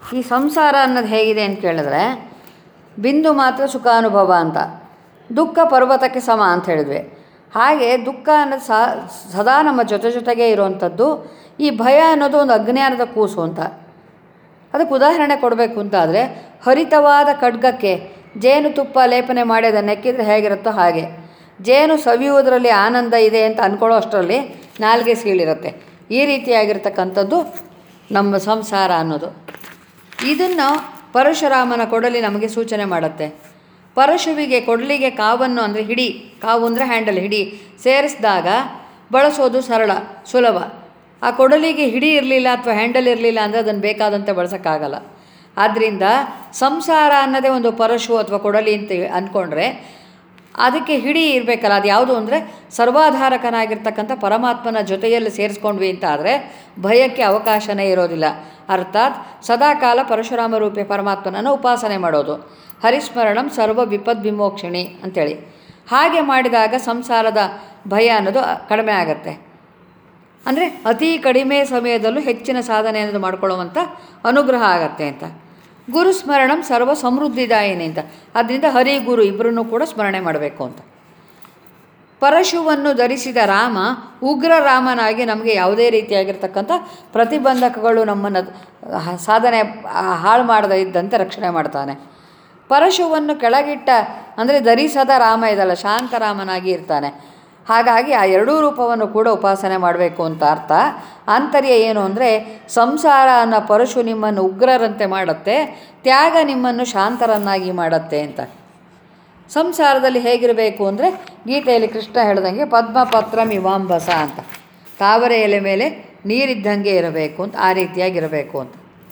ಈ ಸಂಸಾರ ಅನ್ನೋದು ಹೇಗಿದೆ ಅಂತ ಕೇಳಿದ್ರೆ ಬಿಂದು ಮಾತ್ರ ಸುಖಾನುಭವ ಅಂತ ದುಃಖ ಪರ್ವತಕ್ಕೆ ಸಮ ಅಂತ ಹೇಳಿದ್ವಿ ಹಾಗೆ ದುಃಖ ಅನ್ನೋದು ಸಾ ಸದಾ ನಮ್ಮ ಜೊತೆ ಜೊತೆಗೆ ಇರುವಂಥದ್ದು ಈ ಭಯ ಅನ್ನೋದು ಒಂದು ಅಜ್ಞಾನದ ಕೂಸು ಅಂತ ಅದಕ್ಕೆ ಉದಾಹರಣೆ ಕೊಡಬೇಕು ಅಂತಾದರೆ ಹರಿತವಾದ ಖಡ್ಗಕ್ಕೆ ಜೇನುತುಪ್ಪ ಲೇಪನೆ ಮಾಡಿ ಅದನ್ನು ನೆಕ್ಕಿದ್ರೆ ಹೇಗಿರುತ್ತೋ ಹಾಗೆ ಜೇನು ಸವಿಯುವುದರಲ್ಲಿ ಆನಂದ ಇದೆ ಅಂತ ಅಂದ್ಕೊಳ್ಳೋ ಅಷ್ಟರಲ್ಲಿ ನಾಲ್ಗೆ ಸೀಳಿರುತ್ತೆ ಈ ರೀತಿಯಾಗಿರ್ತಕ್ಕಂಥದ್ದು ನಮ್ಮ ಸಂಸಾರ ಅನ್ನೋದು ಇದನ್ನು ಪರಶುರಾಮನ ಕೊಡಲಿ ನಮಗೆ ಸೂಚನೆ ಮಾಡುತ್ತೆ ಪರಶುವಿಗೆ ಕೊಡಲಿಗೆ ಕಾವನ್ನು ಅಂದರೆ ಹಿಡಿ ಕಾವು ಅಂದರೆ ಹ್ಯಾಂಡಲ್ ಹಿಡಿ ಸೇರಿಸಿದಾಗ ಬಳಸೋದು ಸರಳ ಸುಲಭ ಆ ಕೊಡಲಿಗೆ ಹಿಡಿ ಇರಲಿಲ್ಲ ಅಥವಾ ಹ್ಯಾಂಡಲ್ ಇರಲಿಲ್ಲ ಅಂದರೆ ಅದನ್ನು ಬೇಕಾದಂತೆ ಬಳಸೋಕ್ಕಾಗಲ್ಲ ಆದ್ದರಿಂದ ಸಂಸಾರ ಅನ್ನೋದೇ ಒಂದು ಪರಶು ಅಥವಾ ಕೊಡಲಿ ಅಂತ ಅಂದ್ಕೊಂಡ್ರೆ ಅದಕ್ಕೆ ಹಿಡಿ ಇರಬೇಕಲ್ಲ ಅದು ಯಾವುದು ಅಂದರೆ ಸರ್ವಾಧಾರಕನಾಗಿರ್ತಕ್ಕಂಥ ಪರಮಾತ್ಮನ ಜೊತೆಯಲ್ಲಿ ಸೇರಿಸ್ಕೊಂಡ್ವಿ ಅಂತ ಆದರೆ ಭಯಕ್ಕೆ ಅವಕಾಶನೇ ಇರೋದಿಲ್ಲ ಅರ್ಥಾತ್ ಸದಾಕಾಲ ಪರಶುರಾಮ ರೂಪಿ ಪರಮಾತ್ಮನನ್ನು ಉಪಾಸನೆ ಮಾಡೋದು ಹರಿಸ್ಮರಣಂ ಸರ್ವ ವಿಪದ್ ವಿಮೋಕ್ಷಣಿ ಅಂಥೇಳಿ ಹಾಗೆ ಮಾಡಿದಾಗ ಸಂಸಾರದ ಭಯ ಅನ್ನೋದು ಕಡಿಮೆ ಆಗತ್ತೆ ಅಂದರೆ ಅತಿ ಕಡಿಮೆ ಸಮಯದಲ್ಲೂ ಹೆಚ್ಚಿನ ಸಾಧನೆ ಅನ್ನೋದು ಮಾಡ್ಕೊಳ್ಳುವಂಥ ಅನುಗ್ರಹ ಆಗತ್ತೆ ಅಂತ ಗುರು ಸ್ಮರಣಂ ಸರ್ವ ಸಮೃದ್ಧಿದಾಯಿನಿ ಅಂತ ಅದರಿಂದ ಹರಿ ಗುರು ಇಬ್ಬರನ್ನೂ ಕೂಡ ಸ್ಮರಣೆ ಮಾಡಬೇಕು ಅಂತ ಪರಶುವನ್ನು ಧರಿಸಿದ ರಾಮ ಉಗ್ರ ರಾಮನಾಗಿ ನಮಗೆ ಯಾವುದೇ ರೀತಿಯಾಗಿರ್ತಕ್ಕಂಥ ಪ್ರತಿಬಂಧಕಗಳು ನಮ್ಮನ್ನು ಹ- ಸಾಧನೆ ಹಾಳು ಮಾಡದೇ ಇದ್ದಂತೆ ರಕ್ಷಣೆ ಮಾಡ್ತಾನೆ ಪರಶುವನ್ನು ಕೆಳಗಿಟ್ಟ ಅಂದರೆ ಧರಿಸದ ರಾಮ ಇದಲ್ಲ ಶಾಂತರಾಮನಾಗಿ ಇರ್ತಾನೆ ಹಾಗಾಗಿ ಆ ಎರಡೂ ರೂಪವನ್ನು ಕೂಡ ಉಪಾಸನೆ ಮಾಡಬೇಕು ಅಂತ ಅರ್ಥ ಆಂತರ್ಯ ಏನು ಅಂದರೆ ಸಂಸಾರ ಅನ್ನೋ ಪರಶು ನಿಮ್ಮನ್ನು ಉಗ್ರರಂತೆ ಮಾಡುತ್ತೆ ತ್ಯಾಗ ನಿಮ್ಮನ್ನು ಶಾಂತರನ್ನಾಗಿ ಮಾಡುತ್ತೆ ಅಂತ ಸಂಸಾರದಲ್ಲಿ ಹೇಗಿರಬೇಕು ಅಂದರೆ ಗೀತೆಯಲ್ಲಿ ಕೃಷ್ಣ ಹೇಳ್ದಂಗೆ ಪದ್ಮಪತ್ರ ಮಿವಾಂಬಸ ಅಂತ ತಾವರೆ ಎಲೆ ಮೇಲೆ ನೀರಿದ್ದಂಗೆ ಇರಬೇಕು ಅಂತ ಆ ರೀತಿಯಾಗಿರಬೇಕು ಅಂತ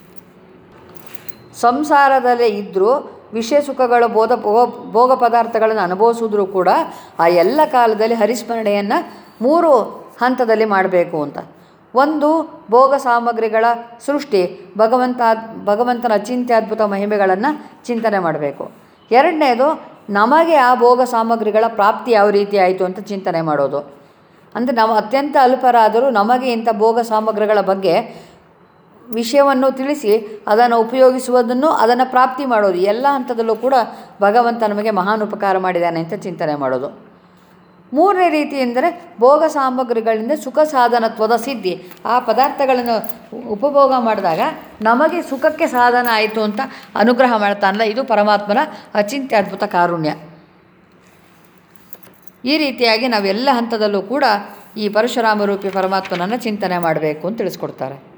ಸಂಸಾರದಲ್ಲೇ ಇದ್ದರೂ ವಿಷಯ ಸುಖಗಳು ಬೋಧ ಭೋ- ಭೋಗ ಪದಾರ್ಥಗಳನ್ನು ಅನುಭವಿಸಿದ್ರೂ ಕೂಡ ಆ ಎಲ್ಲ ಕಾಲದಲ್ಲಿ ಹರಿಸ್ಮರಣೆಯನ್ನು ಮೂರು ಹಂತದಲ್ಲಿ ಮಾಡಬೇಕು ಅಂತ ಒಂದು ಭೋಗ ಸಾಮಗ್ರಿಗಳ ಸೃಷ್ಟಿ ಭಗವಂತ ಭಗವಂತನ ಅಚಿಂತ್ಯದ್ಭುತ ಮಹಿಮೆಗಳನ್ನು ಚಿಂತನೆ ಮಾಡಬೇಕು ಎರಡನೇದು ನಮಗೆ ಆ ಭೋಗ ಸಾಮಗ್ರಿಗಳ ಪ್ರಾಪ್ತಿ ಯಾವ ರೀತಿ ಆಯಿತು ಅಂತ ಚಿಂತನೆ ಮಾಡೋದು ಅಂದರೆ ನಾವು ಅತ್ಯಂತ ಅಲ್ಪರಾದರೂ ನಮಗೆ ಇಂಥ ಭೋಗ ಸಾಮಗ್ರಿಗಳ ಬಗ್ಗೆ ವಿಷಯವನ್ನು ತಿಳಿಸಿ ಅದನ್ನು ಉಪಯೋಗಿಸುವುದನ್ನು ಅದನ್ನು ಪ್ರಾಪ್ತಿ ಮಾಡೋದು ಎಲ್ಲ ಹಂತದಲ್ಲೂ ಕೂಡ ಭಗವಂತ ನಮಗೆ ಮಹಾನ್ ಉಪಕಾರ ಮಾಡಿದ್ದಾನೆ ಅಂತ ಚಿಂತನೆ ಮಾಡೋದು ಮೂರನೇ ರೀತಿ ಎಂದರೆ ಭೋಗ ಸಾಮಗ್ರಿಗಳಿಂದ ಸುಖ ಸಾಧನತ್ವದ ಸಿದ್ಧಿ ಆ ಪದಾರ್ಥಗಳನ್ನು ಉಪಭೋಗ ಮಾಡಿದಾಗ ನಮಗೆ ಸುಖಕ್ಕೆ ಸಾಧನ ಆಯಿತು ಅಂತ ಅನುಗ್ರಹ ಮಾಡ್ತಾನಲ್ಲ ಇದು ಪರಮಾತ್ಮನ ಅಚಿಂತ್ಯ ಅದ್ಭುತ ಕಾರುಣ್ಯ ಈ ರೀತಿಯಾಗಿ ನಾವೆಲ್ಲ ಹಂತದಲ್ಲೂ ಕೂಡ ಈ ಪರಶುರಾಮ ರೂಪಿ ಪರಮಾತ್ಮನನ್ನು ಚಿಂತನೆ ಮಾಡಬೇಕು ಅಂತ ತಿಳಿಸ್ಕೊಡ್ತಾರೆ